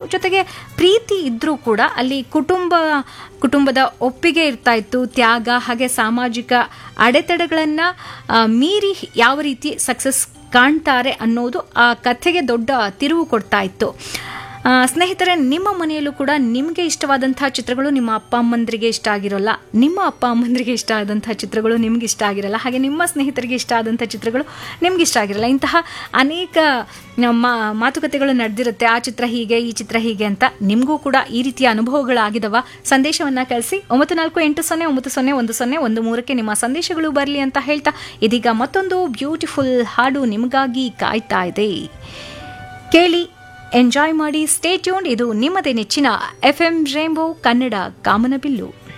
ಜೊತೆಗೆ ಪ್ರೀತಿ ಇದ್ರೂ ಕೂಡ ಅಲ್ಲಿ ಕುಟುಂಬ ಕುಟುಂಬದ ಒಪ್ಪಿಗೆ ಇರ್ತಾ ಇತ್ತು ತ್ಯಾಗ ಹಾಗೆ ಸಾಮಾಜಿಕ ಅಡೆತಡೆಗಳನ್ನು ಮೀರಿ ಯಾವ ರೀತಿ ಸಕ್ಸಸ್ ಕಾಣ್ತಾರೆ ಅನ್ನೋದು ಆ ಕಥೆಗೆ ದೊಡ್ಡ ತಿರುವು ಕೊಡ್ತಾ ಇತ್ತು ಆ, ಸ್ನೇಹಿತರೆ ನಿಮ್ಮ ಮನೆಯಲ್ಲೂ ಕೂಡ ನಿಮಗೆ ಇಷ್ಟವಾದಂತಹ ಚಿತ್ರಗಳು ನಿಮ್ಮ ಅಪ್ಪ ಅಮ್ಮಂದ್ರಿಗೆ ಇಷ್ಟ ಆಗಿರೋಲ್ಲ ನಿಮ್ಮ ಅಪ್ಪ ಅಮ್ಮಂದ್ರಿಗೆ ಇಷ್ಟ ಆದಂತಹ ಚಿತ್ರಗಳು ನಿಮ್ಗೆ ಇಷ್ಟ ಆಗಿರಲ್ಲ ಹಾಗೆ ನಿಮ್ಮ ಸ್ನೇಹಿತರಿಗೆ ಇಷ್ಟ ಆದಂಥ ಚಿತ್ರಗಳು ನಿಮ್ಗೆ ಇಷ್ಟ ಆಗಿರಲ್ಲ ಇಂತಹ ಅನೇಕ ಮಾ ಮಾತುಕತೆಗಳು ನಡೆದಿರುತ್ತೆ ಆ ಚಿತ್ರ ಹೀಗೆ ಈ ಚಿತ್ರ ಹೀಗೆ ಅಂತ ನಿಮಗೂ ಕೂಡ ಈ ರೀತಿಯ ಅನುಭವಗಳಾಗಿದವ ಸಂದೇಶವನ್ನ ಕಳಿಸಿ ಒಂಬತ್ತು ನಾಲ್ಕು ಎಂಟು ಸೊನ್ನೆ ಒಂಬತ್ತು ಸೊನ್ನೆ ಒಂದು ಸೊನ್ನೆ ಒಂದು ಮೂರಕ್ಕೆ ನಿಮ್ಮ ಸಂದೇಶಗಳು ಬರಲಿ ಅಂತ ಹೇಳ್ತಾ ಇದೀಗ ಮತ್ತೊಂದು ಬ್ಯೂಟಿಫುಲ್ ಹಾಡು ನಿಮಗಾಗಿ ಕಾಯ್ತಾ ಇದೆ ಕೇಳಿ ಎಂಜಾಯ್ ಮಾಡಿ ಸ್ಟೇ ಟ್ಯೂನ್ ಇದು ನಿಮ್ಮದೇ ನೆಚ್ಚಿನ ಎಫ್ ಎಂ ರೇಂಬೋ ಕನ್ನಡ ಕಾಮನಬಿಲ್ಲು